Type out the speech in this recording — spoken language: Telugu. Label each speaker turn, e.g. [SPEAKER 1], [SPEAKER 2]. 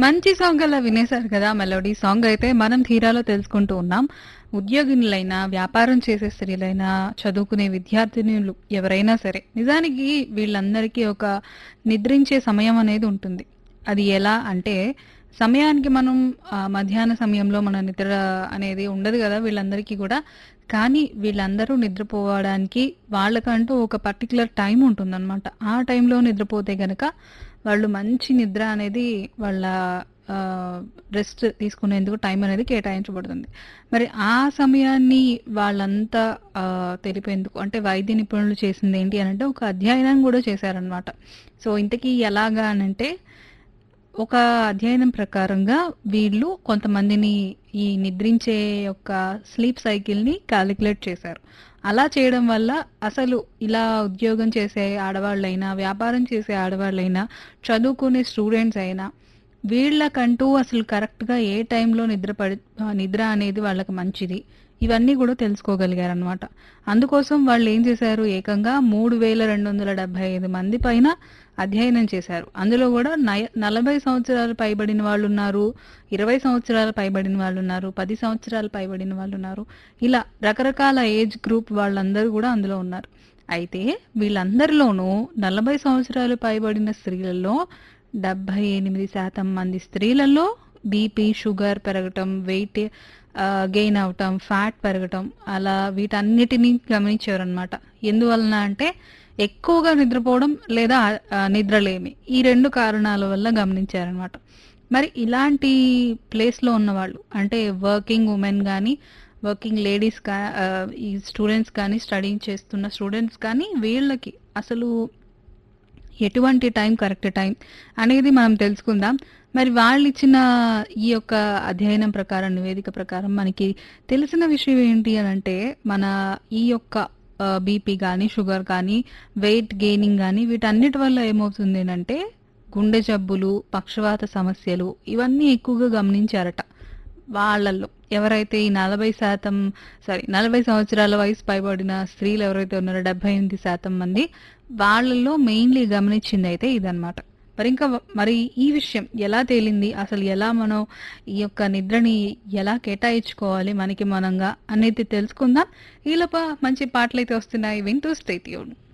[SPEAKER 1] మంచి సాంగ్ అలా వినేశారు కదా మెలోడీ సాంగ్ అయితే మనం ధీరాలో తెలుసుకుంటూ ఉన్నాం ఉద్యోగినులైనా వ్యాపారం చేసే స్త్రీలైనా చదువుకునే విద్యార్థినులు ఎవరైనా సరే నిజానికి వీళ్ళందరికీ ఒక నిద్రించే సమయం అనేది ఉంటుంది అది ఎలా అంటే సమయానికి మనం ఆ, మధ్యాహ్న సమయంలో మన నిద్ర అనేది ఉండదు కదా వీళ్ళందరికీ కూడా కానీ వీళ్ళందరూ నిద్రపోవడానికి వాళ్ళకంటూ ఒక పర్టికులర్ టైం ఉంటుందన్నమాట ఆ టైంలో నిద్రపోతే గనక వాళ్ళు మంచి నిద్ర అనేది వాళ్ళ రెస్ట్ తీసుకునేందుకు టైం అనేది కేటాయించబడుతుంది మరి ఆ సమయాన్ని వాళ్ళంతా ఆ, తెలిపేందుకు అంటే వైద్య నిపుణులు చేసింది ఏంటి అని అంటే ఒక అధ్యయనం కూడా చేశారనమాట సో ఇంతకీ ఎలాగా అనంటే ఒక అధ్యయనం ప్రకారంగా వీళ్ళు కొంతమందిని ఈ నిద్రించే యొక్క స్లీప్ సైకిల్ని క్యాలిక్యులేట్ చేశారు అలా చేయడం వల్ల అసలు ఇలా ఉద్యోగం చేసే ఆడవాళ్ళైనా వ్యాపారం చేసే ఆడవాళ్ళైనా చదువుకునే స్టూడెంట్స్ అయినా వీళ్ళకంటూ అసలు కరెక్ట్గా ఏ టైంలో నిద్ర పడి నిద్ర అనేది వాళ్ళకి మంచిది ఇవన్నీ కూడా తెలుసుకోగలిగారు అనమాట అందుకోసం వాళ్ళు ఏం చేశారు ఏకంగా మూడు వేల రెండు వందల డెబ్బై ఐదు మంది పైన అధ్యయనం చేశారు అందులో కూడా నయ నలభై సంవత్సరాలు పైబడిన వాళ్ళు ఉన్నారు ఇరవై సంవత్సరాలు పైబడిన వాళ్ళు ఉన్నారు పది సంవత్సరాలు పైబడిన వాళ్ళు ఉన్నారు ఇలా రకరకాల ఏజ్ గ్రూప్ వాళ్ళందరూ కూడా అందులో ఉన్నారు అయితే వీళ్ళందరిలోనూ నలభై సంవత్సరాలు పైబడిన స్త్రీలలో డెబ్బై ఎనిమిది శాతం మంది స్త్రీలలో బీపీ షుగర్ పెరగటం వెయిట్ గెయిన్ అవటం ఫ్యాట్ పెరగటం అలా వీటన్నిటినీ గమనించారనమాట ఎందువలన అంటే ఎక్కువగా నిద్రపోవడం లేదా ఆ, నిద్రలేమి ఈ రెండు కారణాల వల్ల గమనించారనమాట మరి ఇలాంటి ప్లేస్లో ఉన్నవాళ్ళు అంటే వర్కింగ్ ఉమెన్ కానీ వర్కింగ్ లేడీస్ కా ఆ, ఈ స్టూడెంట్స్ కానీ స్టడీ చేస్తున్న స్టూడెంట్స్ కానీ వీళ్ళకి అసలు ఎటువంటి టైం కరెక్ట్ టైం అనేది మనం తెలుసుకుందాం మరి వాళ్ళు ఇచ్చిన ఈ యొక్క అధ్యయనం ప్రకారం నివేదిక ప్రకారం మనకి తెలిసిన విషయం ఏంటి అని అంటే మన ఈ యొక్క బీపీ కానీ షుగర్ కానీ వెయిట్ గెయినింగ్ కానీ వీటన్నిటి వల్ల ఏమవుతుంది అంటే గుండె జబ్బులు పక్షవాత సమస్యలు ఇవన్నీ ఎక్కువగా గమనించారట వాళ్ళల్లో ఎవరైతే ఈ నలభై శాతం సారీ నలభై సంవత్సరాల వయసు పైబడిన స్త్రీలు ఎవరైతే ఉన్నారో డెబ్బై ఎనిమిది శాతం మంది వాళ్ళల్లో మెయిన్లీ గమనించింది అయితే ఇదన్నమాట మరి ఇంకా వ- మరి ఈ విషయం ఎలా తేలింది అసలు ఎలా మనం ఈ యొక్క నిద్రని ఎలా కేటాయించుకోవాలి మనకి మనంగా అనేది తెలుసుకుందాం ఈలోప మంచి పాటలు అయితే వస్తున్నాయి వింటూ స్టేట్